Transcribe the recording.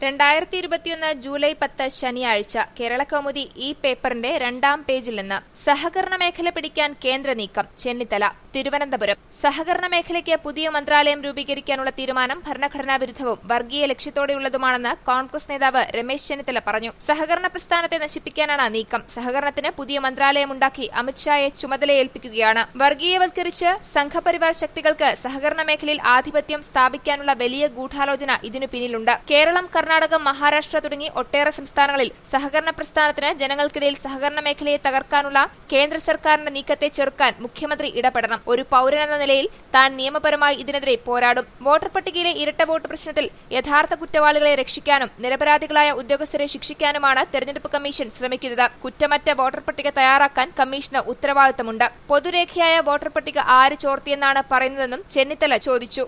രണ്ടായിരത്തി ഇരുപത്തിയൊന്ന് ജൂലൈ പത്ത് ശനിയാഴ്ച കേരളകൗമുദി ഈ പേപ്പറിന്റെ രണ്ടാം പേജിൽ നിന്ന് സഹകരണ മേഖല പിടിക്കാൻ കേന്ദ്ര നീക്കം ചെന്നിത്തല തിരുവനന്തപുരം സഹകരണ മേഖലയ്ക്ക് പുതിയ മന്ത്രാലയം രൂപീകരിക്കാനുള്ള തീരുമാനം ഭരണഘടനാ വിരുദ്ധവും വർഗീയ ലക്ഷ്യത്തോടെയുള്ളതുമാണെന്ന് കോൺഗ്രസ് നേതാവ് രമേശ് ചെന്നിത്തല പറഞ്ഞു സഹകരണ പ്രസ്ഥാനത്തെ നശിപ്പിക്കാനാണ് നീക്കം സഹകരണത്തിന് പുതിയ മന്ത്രാലയമുണ്ടാക്കി അമിത്ഷായെ ചുമതലയേൽപ്പിക്കുകയാണ് വർഗീയവൽക്കരിച്ച് സംഘപരിവാർ ശക്തികൾക്ക് സഹകരണ മേഖലയിൽ ആധിപത്യം സ്ഥാപിക്കാനുള്ള വലിയ ഗൂഢാലോചന ഇതിനു പിന്നിലുണ്ട് കേരളം കർണാടകം മഹാരാഷ്ട്ര തുടങ്ങി ഒട്ടേറെ സംസ്ഥാനങ്ങളിൽ സഹകരണ പ്രസ്ഥാനത്തിന് ജനങ്ങൾക്കിടയിൽ സഹകരണ മേഖലയെ തകർക്കാനുള്ള കേന്ദ്ര സർക്കാരിന്റെ നീക്കത്തെ ചെറുക്കാൻ മുഖ്യമന്ത്രി ഇടപെടണം ഒരു പൌരനെന്ന നിലയിൽ താൻ നിയമപരമായി ഇതിനെതിരെ പോരാടും വോട്ടർ പട്ടികയിലെ ഇരട്ട വോട്ട് പ്രശ്നത്തിൽ യഥാർത്ഥ കുറ്റവാളികളെ രക്ഷിക്കാനും നിരപരാധികളായ ഉദ്യോഗസ്ഥരെ ശിക്ഷിക്കാനുമാണ് തെരഞ്ഞെടുപ്പ് കമ്മീഷൻ ശ്രമിക്കുന്നത് കുറ്റമറ്റ വോട്ടർ പട്ടിക തയ്യാറാക്കാൻ കമ്മീഷന് ഉത്തരവാദിത്തമുണ്ട് പൊതുരേഖയായ വോട്ടർ പട്ടിക ആര് ചോർത്തിയെന്നാണ് പറയുന്നതെന്നും ചെന്നിത്തല ചോദിച്ചു